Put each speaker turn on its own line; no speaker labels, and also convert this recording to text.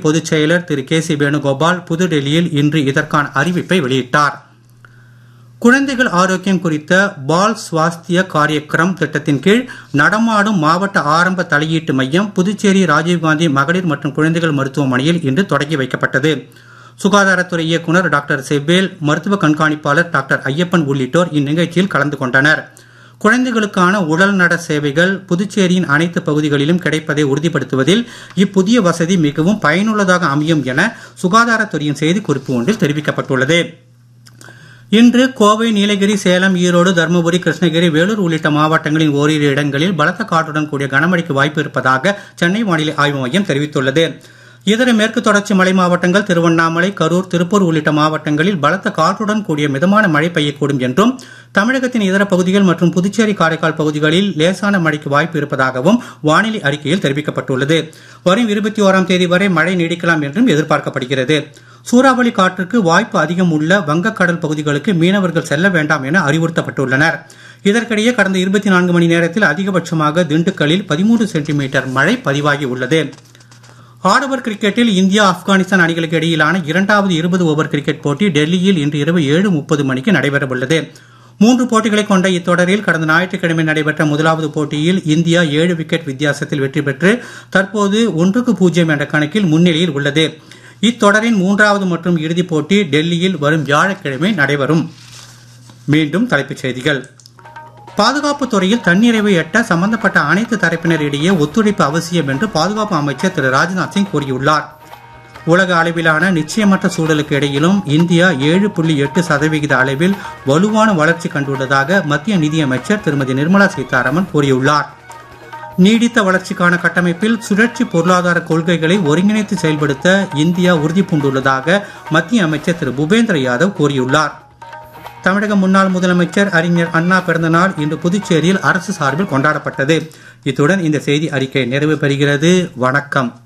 பொதுச் செயலர் திரு K C Venugopal புதுடெல்லியில் இன்று இதற்கான அறிவிப்பை வெளியிட்டார் குழந்தைகள் ஆரோக்கியம் குறித்த பால் சுவாஸ்திய காரியக்கிரம் திட்டத்தின் கீழ் நடமாடும் மாவட்ட ஆரம்ப தலையீட்டு மையம் புதுச்சேரி ராஜீவ்காந்தி மகளிர் மற்றும் குழந்தைகள் மருத்துவமனையில் இன்று தொடங்கி வைக்கப்பட்டது சுகாதாரத்துறை இயக்குநர் டாக்டர் செவ்வேல் மருத்துவ கண்காணிப்பாளர் டாக்டர் ஐயப்பன் உள்ளிட்டோர் இந்நிகழ்ச்சியில் கலந்து கொண்டனர் குழந்தைகளுக்கான உடல் நட சேவைகள் புதுச்சேரியின் அனைத்து பகுதிகளிலும் கிடைப்பதை உறுதிப்படுத்துவதில் இப்புதிய வசதி மிகவும் பயனுள்ளதாக அமையும் என சுகாதாரத்துறையின் செய்திக்குறிப்பு ஒன்றில் தெரிவிக்கப்பட்டுள்ளது இன்று கோவை நீலகிரி சேலம் ஈரோடு தருமபுரி கிருஷ்ணகிரி வேலூர் உள்ளிட்ட மாவட்டங்களின் ஓரிரு இடங்களில் பலத்த காற்றுடன் கூடிய கனமழைக்கு வாய்ப்பு இருப்பதாக சென்னை வானிலை ஆய்வு மையம் தெரிவித்துள்ளது இதர மேற்கு தொடர்ச்சி மலை மாவட்டங்கள் திருவண்ணாமலை கரூர் திருப்பூர் உள்ளிட்ட மாவட்டங்களில் பலத்த காற்றுடன் கூடிய மிதமான மழை பெய்யக்கூடும் என்றும் தமிழகத்தின் இதர பகுதிகள் மற்றும் புதுச்சேரி காரைக்கால் பகுதிகளில் லேசான மழைக்கு வாய்ப்பு இருப்பதாகவும் வானிலை அறிக்கையில் தெரிவிக்கப்பட்டுள்ளது வரும் இருபத்தி ஓராம் தேதி வரை மழை நீடிக்கலாம் என்றும் எதிர்பார்க்கப்படுகிறது சூறாவளி காற்றுக்கு வாய்ப்பு அதிகம் உள்ள வங்கக்கடல் பகுதிகளுக்கு மீனவர்கள் செல்ல வேண்டாம் என அறிவுறுத்தப்பட்டுள்ளனர் இதற்கிடையே கடந்த இருபத்தி நான்கு மணி நேரத்தில் அதிகபட்சமாக திண்டுக்கல்லில் பதிமூன்று சென்டிமீட்டர் மழை பதிவாகி உள்ளது ஆடவர் கிரிக்கெட்டில் இந்தியா ஆப்கானிஸ்தான் அணிகளுக்கு இடையிலான இரண்டாவது இருபது ஓவர் கிரிக்கெட் போட்டி டெல்லியில் இன்று இரவு ஏழு முப்பது மணிக்கு நடைபெறவுள்ளது மூன்று போட்டிகளை கொண்ட இத்தொடரில் கடந்த ஞாயிற்றுக்கிழமை நடைபெற்ற முதலாவது போட்டியில் இந்தியா ஏழு விக்கெட் வித்தியாசத்தில் வெற்றி பெற்று தற்போது ஒன்றுக்கு பூஜ்ஜியம் என்ற கணக்கில் முன்னிலையில் உள்ளது இத்தொடரின் மூன்றாவது மற்றும் இறுதிப் போட்டி டெல்லியில் வரும் வியாழக்கிழமை நடைபெறும் மீண்டும் தலைப்புச் செய்திகள் பாதுகாப்பு துறையில் தன்னிறைவை எட்ட சம்பந்தப்பட்ட அனைத்து தரப்பினரிடையே ஒத்துழைப்பு அவசியம் என்று பாதுகாப்பு அமைச்சர் திரு ராஜ்நாத் சிங் கூறியுள்ளார் உலக அளவிலான நிச்சயமற்ற சூழலுக்கு இடையிலும் இந்தியா ஏழு புள்ளி எட்டு சதவிகித அளவில் வலுவான வளர்ச்சி கண்டுள்ளதாக மத்திய நிதியமைச்சர் திருமதி நிர்மலா சீதாராமன் கூறியுள்ளார் நீடித்த வளர்ச்சிக்கான கட்டமைப்பில் சுழற்சி பொருளாதார கொள்கைகளை ஒருங்கிணைத்து செயல்படுத்த இந்தியா உறுதி பூண்டுள்ளதாக மத்திய அமைச்சர் திரு பூபேந்திர யாதவ் கூறியுள்ளார் தமிழக முன்னாள் முதலமைச்சர் அறிஞர் அண்ணா பிறந்தநாள் இன்று புதுச்சேரியில் அரசு சார்பில் கொண்டாடப்பட்டது இத்துடன் இந்த செய்தி அறிக்கை நிறைவு பெறுகிறது வணக்கம்